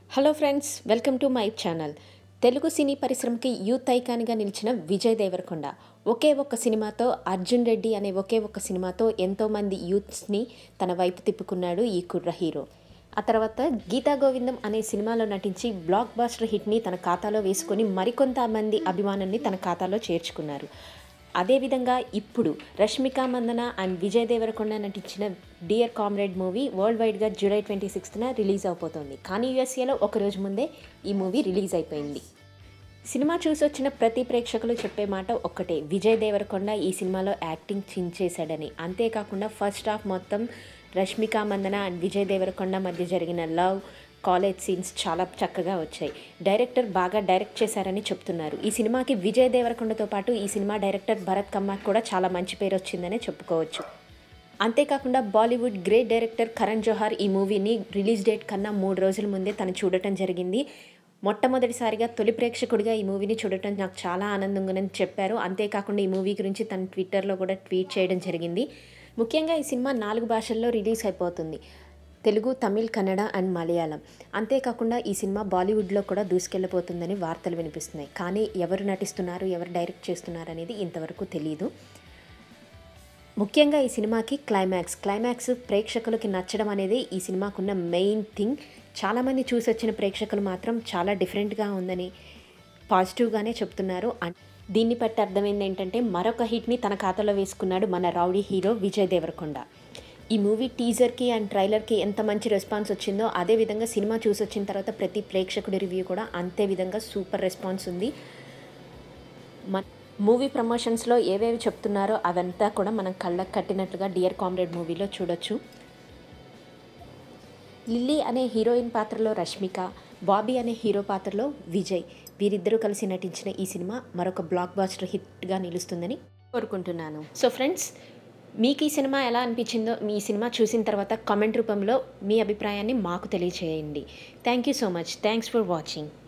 hello friends welcome to my channel Telugu cine పరిశ్రమకి youth ఐకాన్గా నిలిచిన విజయ్ దేవరకొండ ఒకే ఒక్క సినిమాతో అర్జున్ రెడ్డి అనే ఒకే ఒక్క సినిమాతో ఎంతోమంది యూత్స్ని తన వైపు తిప్పుకున్నాడు ఈ కుర్ర హీరో ఆ తర్వాత గీతా గోవిందం అనే సినిమాలో నటించి బ్లాక్ బాస్టర్ హిట్ని తన ఖాతాలో వేసుకొని మరికొంతమంది అభిమానుల్ని తన ఖాతాలో చేర్చుకున్నారు అదేవిధంగా ఇప్పుడు రష్మిక మందన అండ్ విజయ్ దేవరకొండ నటించిన డియర్ కామ్రేడ్ మూవీ వరల్డ్ వైడ్గా జూలై ట్వంటీ సిక్స్త్న రిలీజ్ అవబోతోంది కానీ యూఎస్ఏలో ఒక రోజు ముందే ఈ మూవీ రిలీజ్ అయిపోయింది సినిమా చూసి వచ్చిన ప్రతి ప్రేక్షకులు చెప్పే మాట ఒక్కటే విజయ్ దేవరకొండ ఈ సినిమాలో యాక్టింగ్ చించేశాడని అంతేకాకుండా ఫస్ట్ హాఫ్ మొత్తం రష్మిక మందన అండ్ విజయ్ దేవరకొండ మధ్య జరిగిన లవ్ కాలేజ్ సీన్స్ చాలా చక్కగా వచ్చాయి డైరెక్టర్ బాగా డైరెక్ట్ చేశారని చెప్తున్నారు ఈ సినిమాకి విజయ్ దేవరకొండతో పాటు ఈ సినిమా డైరెక్టర్ భరత్ కమ్మాకి కూడా చాలా మంచి పేరు వచ్చిందనే చెప్పుకోవచ్చు అంతేకాకుండా Bollywood great director Karan Johar ఈ మూవీని రిలీజ్ డేట్ కన్నా మూడు రోజుల ముందే తను చూడటం జరిగింది మొట్టమొదటిసారిగా తొలి ప్రేక్షకుడిగా ఈ మూవీని చూడటం నాకు చాలా ఆనందంగా ఉందని చెప్పారు అంతేకాకుండా ఈ మూవీ గురించి తన ట్విట్టర్లో కూడా ట్వీట్ చేయడం జరిగింది ముఖ్యంగా ఈ సినిమా నాలుగు భాషల్లో రిలీజ్ అయిపోతుంది తెలుగు తమిళ్ కన్నడ అండ్ మలయాళం అంతేకాకుండా ఈ సినిమా బాలీవుడ్లో కూడా దూసుకెళ్ళిపోతుందని వార్తలు వినిపిస్తున్నాయి కానీ ఎవరు నటిస్తున్నారు ఎవరు డైరెక్ట్ చేస్తున్నారు అనేది ఇంతవరకు తెలియదు ముఖ్యంగా ఈ సినిమాకి క్లైమాక్స్ క్లైమాక్స్ ప్రేక్షకులకి నచ్చడం అనేది ఈ సినిమాకున్న మెయిన్ థింగ్ చాలామంది చూసి వచ్చిన ప్రేక్షకులు మాత్రం చాలా డిఫరెంట్గా ఉందని పాజిటివ్గానే చెప్తున్నారు అండ్ దీన్ని బట్టి అర్థమైంది ఏంటంటే మరొక హిట్ని తన ఖాతాలో వేసుకున్నాడు మన రౌడీ హీరో విజయ్ దేవరకొండ ఈ మూవీ టీజర్కి అండ్ ట్రైలర్కి ఎంత మంచి రెస్పాన్స్ వచ్చిందో అదే విధంగా సినిమా చూసి వచ్చిన తర్వాత ప్రతి ప్రేక్షకుడి రివ్యూ కూడా అంతే విధంగా సూపర్ రెస్పాన్స్ ఉంది మన మూవీ ప్రమోషన్స్లో ఏవేవి చెప్తున్నారో అవంతా కూడా మనం కళ్ళకు కట్టినట్లుగా డియర్ కామ్రేడ్ మూవీలో చూడొచ్చు లిల్లీ అనే హీరోయిన్ పాత్రలో రష్మిక బాబీ అనే హీరో పాత్రలో విజయ్ వీరిద్దరూ కలిసి నటించిన ఈ సినిమా మరొక బ్లాక్ బాస్టర్ హిట్గా నిలుస్తుందని కోరుకుంటున్నాను సో ఫ్రెండ్స్ మీకు ఈ సినిమా ఎలా అనిపించిందో మీ సినిమా చూసిన తర్వాత కామెంట్ రూపంలో మీ అభిప్రాయాన్ని మాకు తెలియచేయండి thank you so much thanks for watching